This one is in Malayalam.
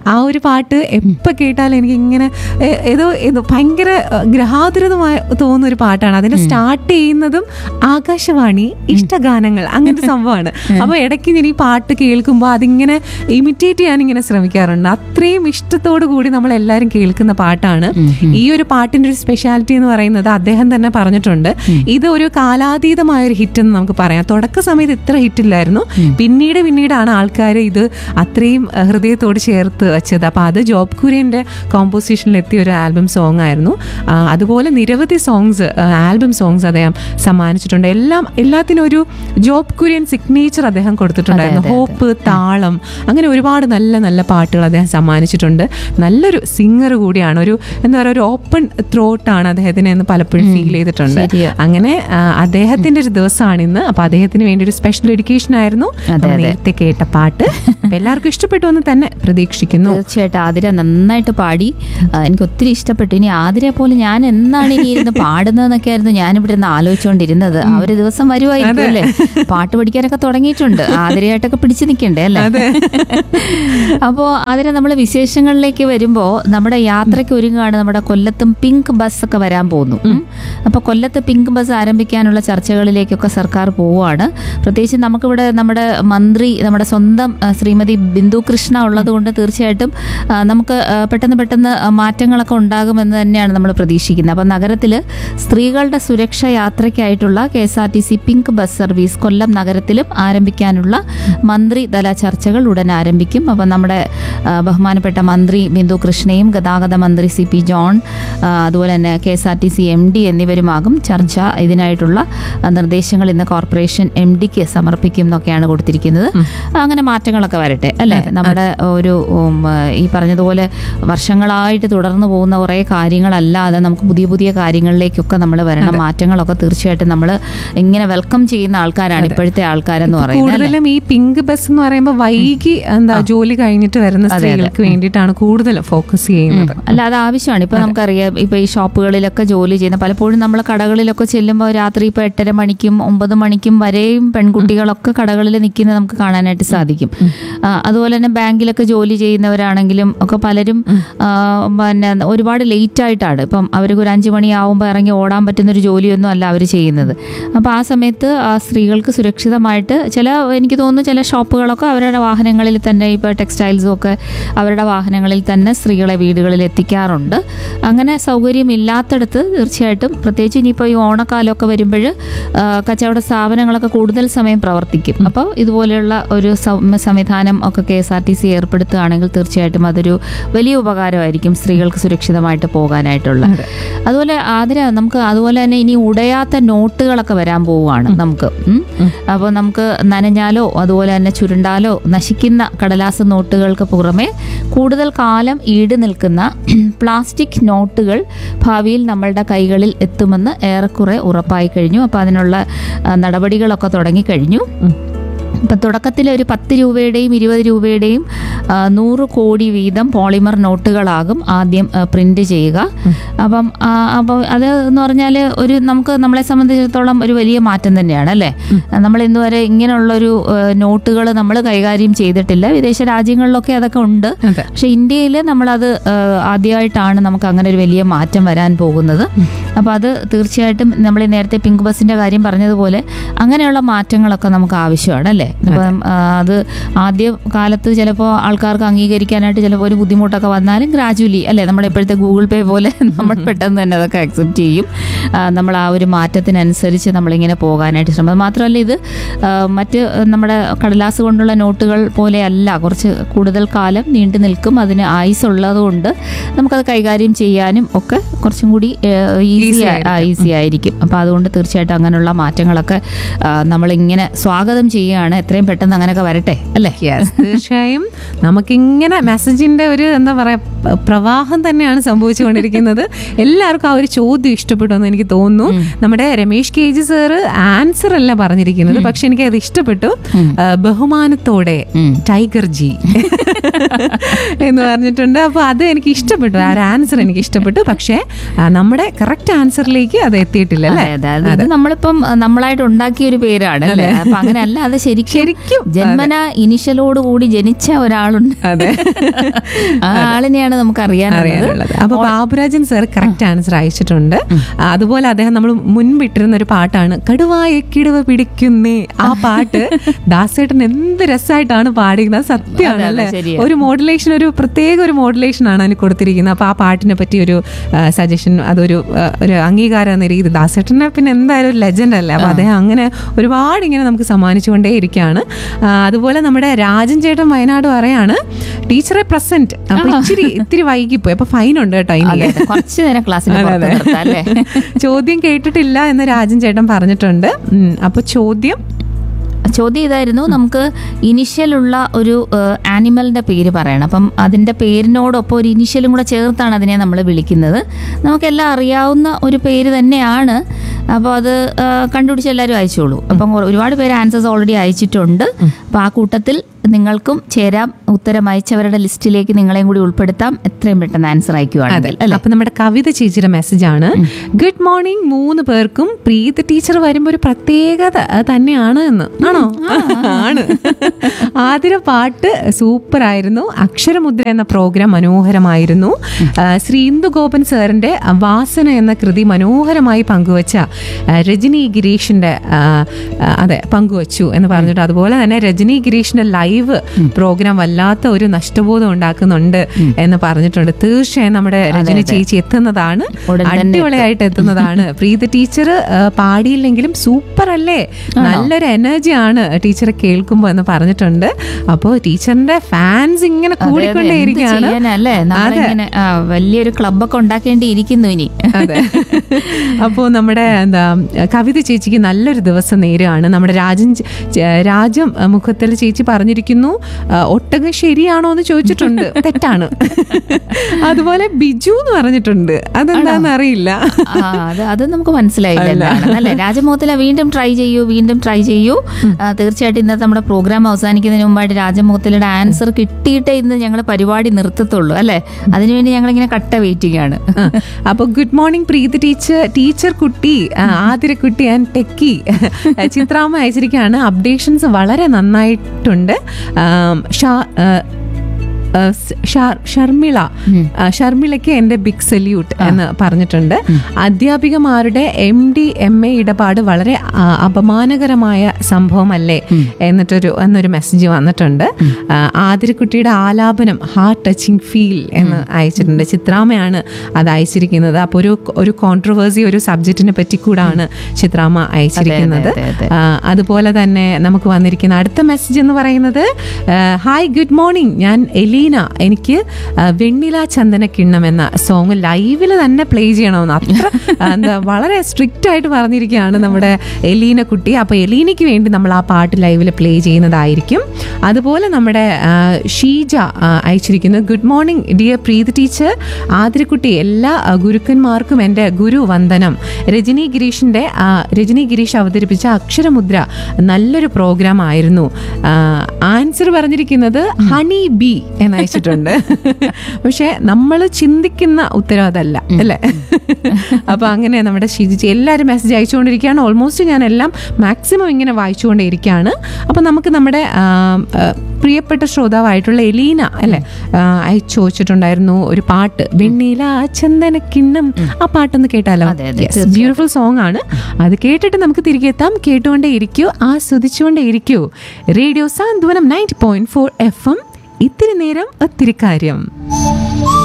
ആ ഒരു പാട്ട് എപ്പോൾ കേട്ടാലും എനിക്ക് ഇങ്ങനെ ഏ- ഏതോ ഏതോ ഭയങ്കര ഏഹ്, ഗ്രഹാതുരതമായ തോന്നുന്ന ഒരു പാട്ടാണ് അതിന്റെ സ്റ്റാർട്ട് ചെയ്യുന്നതും ആകാശവാണി ഇഷ്ടഗാനങ്ങൾ അങ്ങനത്തെ സംഭവമാണ് അപ്പോൾ ഇടയ്ക്ക് ഞാൻ ഈ പാട്ട് കേൾക്കുമ്പോൾ അതിങ്ങനെ ഇമിറ്റേറ്റ് ചെയ്യാൻ ഇങ്ങനെ ശ്രമിക്കാറുണ്ട് അത്രയും ഇഷ്ടത്തോടു കൂടി നമ്മൾ എല്ലാവരും കേൾക്കുന്ന പാട്ടാണ് ഈ ഒരു പാട്ടിന്റെ ഒരു സ്പെഷ്യാലിറ്റി എന്ന് പറയുന്നത് അദ്ദേഹം തന്നെ പറഞ്ഞിട്ടുണ്ട് ഇത് ഒരു കാലാതീതമായ ഒരു ഹിറ്റ് എന്ന് നമുക്ക് പറയാം തുടക്ക സമയത്ത് ഇത്ര ഹിറ്റ് ഇല്ലായിരുന്നു പിന്നീട് പിന്നീടാണ് ആൾക്കാർ ഇത് അത്രയും അഹ്, ഹൃദയത്തോട് ചേർത്ത് വെച്ചത് അപ്പോൾ അത് ജോബ് കുര്യൻ്റെ കോമ്പോസിഷനിൽ എത്തിയ ഒരു ആൽബം സോങ് ആയിരുന്നു ആ, അതുപോലെ നിരവധി സോങ്സ് ആൽബം സോങ്സ് അദ്ദേഹം സമ്മാനിച്ചിട്ടുണ്ട് എല്ലാം എല്ലാത്തിനും ഒരു ജോബ് കുര്യൻ സിഗ്നേച്ചർ അദ്ദേഹം കൊടുത്തിട്ടുണ്ടായിരുന്നു ഹോപ്പ് താളം അങ്ങനെ ഒരുപാട് നല്ല നല്ല പാട്ടുകൾ അദ്ദേഹം സമ്മാനിച്ചിട്ടുണ്ട് നല്ലൊരു സിംഗർ കൂടിയാണ് ഒരു എന്താ പറയുക ഒരു ഓപ്പൺ ത്രോട്ടാണ് അദ്ദേഹത്തിന് എന്ന് പലപ്പോഴും ഫീൽ ചെയ്തിട്ടുണ്ട് ശരിയാ. അങ്ങനെ ആ, അദ്ദേഹത്തിന്റെ ഒരു ദിവസമാണ് ഇന്ന് അപ്പൊ അദ്ദേഹത്തിന് വേണ്ടി ഒരു സ്പെഷ്യൽ എഡ്യൂക്കേഷൻ ആയിരുന്നു നമ്മൾ നേരത്തെ കേട്ട പാട്ട് അപ്പൊ എല്ലാവർക്കും ഇഷ്ടപ്പെട്ടു എന്ന് തന്നെ പ്രതീക്ഷിക്കുന്നു തീർച്ചയായിട്ടും ആതിര നന്നായിട്ട് പാടി ആ, എനിക്ക് ഒത്തിരി ഇഷ്ടപ്പെട്ടു ഇനി ആതിരെ പോലെ ഞാൻ എന്നാണ് ഇനി ഇരുന്ന് പാടുന്നതെന്നൊക്കെ ആയിരുന്നു ഞാനിവിടെ നിന്ന് ആലോചിച്ചുകൊണ്ടിരുന്നത് ആ ഒരു ദിവസം വരുമായിരിക്കും അല്ലേ പാട്ട് പഠിക്കാനൊക്കെ തുടങ്ങിയിട്ടുണ്ട് ആതിരയായിട്ടൊക്കെ പിടിച്ചു നിൽക്കണ്ടേ അല്ലേ അപ്പോൾ അതിന് നമ്മൾ വിശേഷങ്ങളിലേക്ക് വരുമ്പോൾ നമ്മുടെ യാത്രയ്ക്ക് ഒരുങ്ങാണ് നമ്മുടെ കൊല്ലത്തും പിങ്ക് ബസ് ഒക്കെ വരാൻ പോകുന്നു ഉം. അപ്പോൾ കൊല്ലത്ത് പിങ്ക് ബസ് ആരംഭിക്കാനുള്ള ചർച്ചകളിലേക്കൊക്കെ സർക്കാർ പോവുകയാണ് പ്രത്യേകിച്ച് നമുക്കിവിടെ നമ്മുടെ മന്ത്രി നമ്മുടെ സ്വന്തം ആ, ശ്രീമതി ബിന്ദു കൃഷ്ണ ഉള്ളത് കൊണ്ട് തീർച്ചയായിട്ടും ആ, നമുക്ക് ആ, പെട്ടെന്ന് പെട്ടെന്ന് ആ, മാറ്റങ്ങളൊക്കെ ഉണ്ടാകുമെന്ന് തന്നെയാണ് നമ്മൾ പ്രതീക്ഷിക്കുന്നത് അപ്പോൾ നഗരത്തിൽ സ്ത്രീകളുടെ സുരക്ഷ യാത്രയ്ക്കായിട്ടുള്ള K S R T C pink bus service Kollam നഗരത്തിലും ആരംഭിക്കാനുള്ള മന്ത്രി തല ചർച്ചകൾ ഉടൻ ആരംഭിക്കും അപ്പോൾ നമ്മുടെ ആ, ബഹുമാനപ്പെട്ട മന്ത്രി ബിന്ദു കൃഷ്ണയും ഗതാഗത മന്ത്രി സി പി ജോൺ ആ, അതുപോലെ തന്നെ K S R T C M D എന്നിവരുമാകും ചർച്ച ഇതിനായിട്ടുള്ള ആ, നിർദ്ദേശങ്ങൾ ഇന്ന് കോർപ്പറേഷൻ എം ഡിക്ക് സമർപ്പിക്കും എന്നൊക്കെയാണ് കൊടുത്തിരിക്കുന്നത് അങ്ങനെ മാറ്റങ്ങളൊക്കെ വരട്ടെ അല്ലേ നമ്മുടെ ഒരു ഉം, ഈ പറഞ്ഞതുപോലെ വർഷങ്ങളായിട്ട് തുടർന്നു പോകുന്ന കുറേ കാര്യങ്ങളല്ലാതെ നമുക്ക് പുതിയ പുതിയ കാര്യങ്ങളിലേക്കൊക്കെ നമ്മൾ വരണം മാറ്റങ്ങളൊക്കെ തീർച്ചയായിട്ടും നമ്മൾ ഇങ്ങനെ വെൽക്കം ചെയ്യുന്ന ആൾക്കാരാണ് ഇപ്പോഴത്തെ ആൾക്കാരെന്ന് പറയുന്നത് അല്ലേ? കൂടുതലും ഈ പിങ്ക് ബസ് എന്ന് പറയുമ്പോൾ വൈകി എന്താ ജോലി കഴിഞ്ഞിട്ട് വരുന്ന സ്ത്രീകൾക്ക് വേണ്ടിയിട്ടാണ് കൂടുതൽ ഫോക്കസ് ചെയ്യുന്നത് അല്ല അത് ആവശ്യമാണ് ഇപ്പൊ നമുക്കറിയാം ഇപ്പൊ ഈ ഷോപ്പുകളിലൊക്കെ ജോലി ചെയ്യുന്ന പലപ്പോഴും നമ്മൾ കടകളിലൊക്കെ ചെല്ലുമ്പോൾ രാത്രി ഇപ്പൊ എട്ടര മണിക്കും ഒമ്പത് മണിക്കും വരെയും പെൺകുട്ടികളൊക്കെ കടകളിൽ നിൽക്കുന്നത് നമുക്ക് കാണാനായിട്ട് സാധിക്കും ആ, അതുപോലെ തന്നെ ബാങ്കിലൊക്കെ ജോലി ചെയ്യുന്നവരാണെങ്കിലും ഒക്കെ പലരും ആ, പിന്നെ ഒരുപാട് ലേറ്റ് ആയിട്ടാണ് ഇപ്പം അവർക്ക് ഒരു അഞ്ച് മണിയാവുമ്പോൾ ഇറങ്ങി ഓടാൻ പറ്റുന്ന ഒരു ജോലിയൊന്നും അല്ല അവർ ചെയ്യുന്നത് അപ്പോൾ ആ സമയത്ത് ആ സ്ത്രീകൾക്ക് സുരക്ഷിതമായിട്ട് ചില എനിക്ക് തോന്നുന്നു ചില ഷോപ്പുകളൊക്കെ അവരുടെ വാഹനങ്ങളിൽ തന്നെ ഇപ്പോൾ ടെക്സ്റ്റൈൽസും ഒക്കെ അവരുടെ വാഹനങ്ങളിൽ തന്നെ സ്ത്രീകളെ വീടുകളിൽ എത്തിക്കാറുണ്ട് അങ്ങനെ സൗകര്യമില്ലാത്തടത്ത് തീർച്ചയായിട്ടും പ്രത്യേകിച്ച് ഇനിയിപ്പോൾ ഈ ഓണക്കാലമൊക്കെ വരുമ്പോൾ കച്ചവട സ്ഥാപനങ്ങളൊക്കെ കൂടുതൽ സമയം പ്രവർത്തിക്കും അപ്പോൾ ഇതുപോലെയുള്ള ഒരു സം- സംവിധാനം ഒക്കെ K S R T C ഏർപ്പെടുത്തുകയാണെങ്കിൽ തീർച്ചയായിട്ടും അതൊരു വലിയ ഉപകാരമായിരിക്കും സ്ത്രീകൾക്ക് സുരക്ഷിതമായിട്ട് പോകാനായിട്ടുള്ള അതുപോലെ ആതിര നമുക്ക് അതുപോലെ തന്നെ ഇനി ഉടയാത്ത നോട്ടുകളൊക്കെ വരാൻ പോവുകയാണ് നമുക്ക് ഉം. അപ്പോൾ നമുക്ക് നനഞ്ഞാലോ അതുപോലെ തന്നെ ചുരുണ്ടാലോ നശിക്കുന്ന കടലാസ് നോട്ടുകൾക്ക് പുറമെ കൂടുതൽ കാലം ഈട് നിൽക്കുന്ന പ്ലാസ്റ്റിക് നോട്ടുകൾ ഭാവിയിൽ നമ്മളുടെ കൈകളിൽ എത്തുമെന്ന് ഏറെക്കുറെ ഉറപ്പായി കഴിഞ്ഞു അപ്പോൾ അതിനുള്ള ആ, നടപടികളൊക്കെ തുടങ്ങിക്കഴിഞ്ഞു ഇപ്പം തുടക്കത്തിൽ ഒരു പത്ത് രൂപയുടെയും ഇരുപത് രൂപയുടെയും ആ, നൂറ് കോടി വീതം പോളിമർ നോട്ടുകളാകും ആദ്യം ആ, പ്രിന്റ് ചെയ്യുക അപ്പം ആ, അപ്പോൾ അത് എന്ന് പറഞ്ഞാൽ ഒരു നമുക്ക് നമ്മളെ സംബന്ധിച്ചിടത്തോളം ഒരു വലിയ മാറ്റം തന്നെയാണ് അല്ലേ നമ്മൾ ഇന്ന് വരെ ഇങ്ങനെയുള്ളൊരു നോട്ടുകൾ നമ്മൾ കൈകാര്യം ചെയ്തിട്ടില്ല വിദേശ രാജ്യങ്ങളിലൊക്കെ അതൊക്കെ ഉണ്ട് അതെ. പക്ഷെ ഇന്ത്യയിൽ നമ്മളത് ആ, ആദ്യമായിട്ടാണ് നമുക്ക് അങ്ങനെ ഒരു വലിയ മാറ്റം വരാൻ പോകുന്നത് അപ്പോൾ അത് തീർച്ചയായിട്ടും നമ്മൾ ഈ നേരത്തെ പിങ്ക് ബസിന്റെ കാര്യം പറഞ്ഞതുപോലെ അങ്ങനെയുള്ള മാറ്റങ്ങളൊക്കെ നമുക്ക് ആവശ്യമാണ് അല്ലേ അപ്പം ആ, അത് ആദ്യ കാലത്ത് ചിലപ്പോൾ ആൾക്കാർക്ക് അംഗീകരിക്കാനായിട്ട് ചിലപ്പോൾ ഒരു ബുദ്ധിമുട്ടൊക്കെ വന്നാലും ഗ്രാജുവലി അല്ലേ നമ്മുടെ ഇപ്പോഴത്തെ ഗൂഗിൾ പേ പോലെ നമ്മൾ പെട്ടെന്ന് തന്നെ അതൊക്കെ അക്സെപ്റ്റ് ചെയ്യും ആ, നമ്മൾ ആ ഒരു മാറ്റത്തിനനുസരിച്ച് നമ്മളിങ്ങനെ പോകാനായിട്ട് ശ്രമിക്കും മാത്രമല്ല ഇത് ആ, മറ്റ് നമ്മുടെ കടലാസ് കൊണ്ടുള്ള നോട്ടുകൾ പോലെയല്ല കുറച്ച് കൂടുതൽ കാലം നീണ്ടു നിൽക്കും അതിന് ആയുസ് ഉള്ളതുകൊണ്ട് നമുക്കത് കൈകാര്യം ചെയ്യാനും ഒക്കെ കുറച്ചും കൂടി ഈസി ഈസി ആയിരിക്കും അപ്പോൾ അതുകൊണ്ട് തീർച്ചയായിട്ടും അങ്ങനെയുള്ള മാറ്റങ്ങളൊക്കെ ആ, നമ്മളിങ്ങനെ സ്വാഗതം ചെയ്യുകയാണ് എത്രയും പെട്ടെന്ന് അങ്ങനെയൊക്കെ വരട്ടെ അല്ലേ Yes, തീർച്ചയായും നമുക്കിങ്ങനെ മെസ്സേജിന്റെ ഒരു എന്താ പറയാ പ- പ്രവാഹം തന്നെയാണ് സംഭവിച്ചുകൊണ്ടിരിക്കുന്നത് എല്ലാവർക്കും ആ ഒരു ചോദ്യം ഇഷ്ടപ്പെട്ടു എന്ന് എനിക്ക് തോന്നുന്നു നമ്മുടെ Ramesh K G sir answer അല്ല പറഞ്ഞിരിക്കുന്നത് പക്ഷെ എനിക്ക് അത് ഇഷ്ടപ്പെട്ടു ആ, ബഹുമാനത്തോടെ ടൈഗർ ജി എന്ന് പറഞ്ഞിട്ടുണ്ട് അപ്പൊ അത് എനിക്ക് ഇഷ്ടപ്പെട്ടു ആ ഒരു ആൻസർ എനിക്ക് ഇഷ്ടപ്പെട്ടു പക്ഷേ ആ, നമ്മുടെ കറക്റ്റ് ആൻസറിലേക്ക് അത് എത്തിയിട്ടില്ല അല്ലേ അതെ അതെ അത് ഇത് നമ്മളിപ്പം അഹ്, നമ്മളായിട്ട് ഉണ്ടാക്കിയ ഒരു പേരാണ് അല്ലേ അപ്പൊ അങ്ങനെയല്ല അത് ശരിക്കും ശരിക്കും ജന്മന ഇനിഷ്യലോട് കൂടി ജനിച്ച ഒരാൾ ഒരാളുണ്ട് അതെ ആ ആളിനെയാണ് നമുക്ക് അറിയാനുള്ളത് അറിയാനുള്ളത് അപ്പൊ ബാബുരാജൻ സർ കറക്റ്റ് ആൻസർ അയച്ചിട്ടുണ്ട് ആ, അതുപോലെ അദ്ദേഹം നമ്മൾ മുൻപിട്ടിരുന്ന ഒരു പാട്ടാണ് കടുവായ കിടുവ പിടിക്കുന്നേ ആ പാട്ട് ദാസേട്ടൻ എന്ത് രസമായിട്ടാണ് പാടിയിരുന്നത് അത് സത്യമാണ് അതെ, അല്ലേ ശരിയാ. ഒരു മോഡുലേഷൻ ഒരു പ്രത്യേക ഒരു മോഡുലേഷൻ ആണ് അതിന് കൊടുത്തിരിക്കുന്നത് അപ്പൊ ആ പാട്ടിനെ പറ്റി ഒരു സജഷൻ അതൊരു ആ, ഒരു അംഗീകാരം എന്ന രീതി ദാസേട്ടനെ പിന്നെ എന്തായാലും ഒരു ലെജൻഡ് അല്ലേ അപ്പൊ അദ്ദേഹം അങ്ങനെ ഒരുപാട് ഇങ്ങനെ നമുക്ക് സമ്മാനിച്ചുകൊണ്ടേ ഇരിക്കുകയാണ് ആ, അതുപോലെ നമ്മുടെ രാജൻ ചേട്ടൻ വയനാട് പറയാണ് ടീച്ചറെ പ്രസന്റ് അപ്പൊ ഇച്ചിരി ഇത്തിരി വൈകിപ്പോയി അപ്പൊ ഫൈൻ ഉണ്ട് കേട്ടോ ഇനി അതെ, അതെ. കുറച്ച് നേരം ക്ലാസ്സിൽ അതെ, പുറത്ത് അതെ. നിർത്താം അല്ലേ ചോദ്യം കേട്ടിട്ടില്ല എന്ന് രാജൻ ചേട്ടൻ പറഞ്ഞിട്ടുണ്ട് ഉം, അപ്പൊ ചോദ്യം ചോദ്യം ഇതായിരുന്നു നമുക്ക് ഇനിഷ്യലുള്ള ഒരു ആനിമലിന്റെ പേര് പറയണം അപ്പം അതിന്റെ പേരിനോടൊപ്പം ഒരു ഇനിഷ്യലും കൂടെ ചേർത്താണ് അതിനെ നമ്മൾ വിളിക്കുന്നത് നമുക്കെല്ലാം അറിയാവുന്ന ഒരു പേര് തന്നെയാണ് അപ്പോൾ അത് ആ, കണ്ടുപിടിച്ച് എല്ലാവരും അയച്ചോളൂ അപ്പം കുറ- ഒരുപാട് പേര് ആൻസേഴ്സ് ഓൾറെഡി അയച്ചിട്ടുണ്ട് അപ്പോൾ ആ കൂട്ടത്തിൽ നിങ്ങൾക്കും ചേരാം ഉത്തരം അയച്ചവരുടെ ലിസ്റ്റിലേക്ക് നിങ്ങളെയും കൂടി ഉൾപ്പെടുത്താം എത്രയും പെട്ടെന്ന് ആൻസർ അയക്കുവാണെങ്കിൽ അല്ലേ അപ്പൊ നമ്മുടെ കവിത ചേച്ചിയുടെ മെസ്സേജ് ആണ് ഗുഡ് മോർണിംഗ് മൂന്ന് പേർക്കും പ്രീത ടീച്ചർ വരുമ്പോ ഒരു പ്രത്യേകത തന്നെയാണ് എന്ന് ആണോ ആണ് ആതിര പാട്ട് സൂപ്പർ ആയിരുന്നു അക്ഷരമുദ്ര എന്ന പ്രോഗ്രാം മനോഹരമായിരുന്നു ആ, ശ്രീ ഇന്ദു ഗോപൻ സാറിന്റെ വാസന എന്ന കൃതി മനോഹരമായി പങ്കുവച്ച ആ, രജനി ഗിരീഷിന്റെ ആ, ആ, അതെ പങ്കുവച്ചു എന്ന് പറഞ്ഞിട്ട് അതുപോലെ തന്നെ രജനി ഗിരീഷിന്റെ ലൈവ് പ്രോഗ്രാം വല്ലാത്ത ഒരു നഷ്ടബോധം ഉണ്ടാക്കുന്നുണ്ട് എന്ന് പറഞ്ഞിട്ടുണ്ട് തീർച്ചയായും നമ്മുടെ രജനി ചേച്ചി എത്തുന്നതാണ് ഉടൻ തന്നെ അടിപൊളിയായിട്ട് എത്തുന്നതാണ് പ്രീത ടീച്ചർ പാടിയില്ലെങ്കിലും സൂപ്പർ അല്ലേ നല്ലൊരു എനർജിയാണ് ടീച്ചർ കേൾക്കുമ്പോൾ എന്ന് പറഞ്ഞിട്ടുണ്ട് അപ്പോൾ ടീച്ചറിന്റെ ഫാൻസ് ഇങ്ങനെ കൂടിക്കൊണ്ടേയിരിക്കുകയാണ് ചെയ്യാനല്ലേ നമ്മളിങ്ങനെ ആ, വലിയൊരു ക്ലബൊക്കെ ഉണ്ടാക്കേണ്ടിയിരിക്കുന്നു ഇനി അതെ അപ്പോൾ നമ്മുടെ എന്താ കവിത ചേച്ചിക്ക് നല്ലൊരു ദിവസം നേരെയാണ് നമ്മുടെ രാജൻ ചേ- ചേ- രാജം അഹ്, മുഖത്തിൽ ചേച്ചി പറഞ്ഞിരിക്കുന്നു അഹ്, ഒട്ടകം ശരിയാണോ എന്ന് ചോദിച്ചിട്ടുണ്ട് തെറ്റാണ് അതുപോലെ ബിജു എന്ന് പറഞ്ഞിട്ടുണ്ട് അതെന്താന്ന് അറിയില്ല ആ, അത് അത് നമുക്ക് മനസ്സിലായില്ല എന്താണെന്ന് അല്ലേ രാജമോഹത്തില വീണ്ടും ട്രൈ ചെയ്യൂ വീണ്ടും ട്രൈ ചെയ്യൂ ആ, തീർച്ചയായിട്ടും ഇന്നത്തെ നമ്മുടെ പ്രോഗ്രാം അവസാനിക്കുന്നതിന് മുമ്പായിട്ട് രാജമോഹത്തിലയുടെ ആൻസർ കിട്ടിയിട്ടേ ഇന്ന് ഞങ്ങൾ പരിപാടി നിർത്തത്തുള്ളൂ അല്ലേ അതിനുവേണ്ടി ഞങ്ങളിങ്ങനെ കട്ട വെയിറ്റിംഗ് ആണ് ആ, അപ്പൊ good morning Preethi teacher teacher കുട്ടി ആ, ആതിരക്കുട്ടി ആൻഡ് ടെക്കി ചിത്രാമ്മ അയച്ചിരിക്കുകയാണ് അപ്ഡേഷൻസ് വളരെ നന്നായിട്ടുണ്ട് ആം, ഷാ- ആ, ആ, സ് ഷാർ- ഷർമിള ആ, ഷർമിളയ്ക്ക് എൻ്റെ ബിഗ് സല്യൂട്ട് എന്ന് പറഞ്ഞിട്ടുണ്ട് അധ്യാപികമാരുടെ എം ഡി എം എ ഇടപാട് വളരെ ആ, അപമാനകരമായ സംഭവമല്ലേ എന്നിട്ടൊരു എന്നൊരു മെസ്സേജ് വന്നിട്ടുണ്ട് ആ, ആതിരക്കുട്ടിയുടെ ആലാപനം ഹാർട്ട് ടച്ചിങ് ഫീൽ എന്ന് അയച്ചിട്ടുണ്ട് ചിത്രാമ്മയാണ് അത് അയച്ചിരിക്കുന്നത് അപ്പോൾ ഒരു ഒരു കോൺട്രവേഴ്സി ഒരു സബ്ജക്റ്റിനെ പറ്റി കൂടാണ് ചിത്രാമ്മ അയച്ചിരിക്കുന്നത് അതെ, അതെ. ആ, അതുപോലെ തന്നെ നമുക്ക് വന്നിരിക്കുന്ന അടുത്ത മെസ്സേജ് എന്ന് പറയുന്നത് ഹായ് ഗുഡ് മോർണിംഗ് ഞാൻ എലീന എനിക്ക് ആ, വെണ്ണില ചന്ദന കിണ്ണം എന്ന സോങ് ലൈവിൽ തന്നെ പ്ലേ ചെയ്യണമെന്ന് അത്ര ആ, എന്താ വളരെ സ്ട്രിക്റ്റ് ആയിട്ട് പറഞ്ഞിരിക്കുകയാണ് നമ്മുടെ എലീന കുട്ടി അപ്പോൾ എലീനയ്ക്ക് വേണ്ടി നമ്മൾ ആ പാട്ട് ലൈവിൽ പ്ലേ ചെയ്യുന്നതായിരിക്കും അതുപോലെ നമ്മുടെ ആ, ഷീജ ആ, അയച്ചിരിക്കുന്നത് good morning dear Preethi teacher ആതിരക്കുട്ടി എല്ലാ ആ, ഗുരുക്കന്മാർക്കും എൻ്റെ ഗുരു വന്ദനം രജനി ഗിരീഷിൻ്റെ ആ, രജനി ഗിരീഷ് അവതരിപ്പിച്ച അക്ഷരമുദ്ര നല്ലൊരു പ്രോഗ്രാം ആയിരുന്നു ആൻസർ പറഞ്ഞിരിക്കുന്നത് ഹണി ബി എന്ന് അയച്ചിട്ടുണ്ട് പക്ഷെ നമ്മൾ ചിന്തിക്കുന്ന ഉത്തരം അതല്ല അല്ലേ അപ്പൊ അങ്ങനെ നമ്മുടെ ഷിജിജി എല്ലാവരും മെസ്സേജ് അയച്ചുകൊണ്ടിരിക്കുകയാണ് ഓൾമോസ്റ്റ് ഞാൻ എല്ലാം മാക്സിമം ഇങ്ങനെ വായിച്ചുകൊണ്ടേയിരിക്കുകയാണ് അപ്പൊ നമുക്ക് നമ്മുടെ ആ, ആ, പ്രിയപ്പെട്ട ശ്രോതാവായിട്ടുള്ള എലീന അല്ലെ അയച്ചു ചോദിച്ചിട്ടുണ്ടായിരുന്നു ഒരു പാട്ട് വെണ്ണീല ചന്ദന കിണ്ണം ആ പാട്ടൊന്ന് കേട്ടാലോ അതെ, അതെ, ബ്യൂട്ടിഫുൾ സോങ് ആണ് അത് കേട്ടിട്ട് നമുക്ക് തിരികെ എത്താം കേട്ടുകൊണ്ടേ ഇരിക്കൂ ആസ്വദിച്ചുകൊണ്ടേ ഇരിക്കൂ radio Santhwanam ninety point four F M ഇത്തിരി നേരം ഒത്തിരി കാര്യം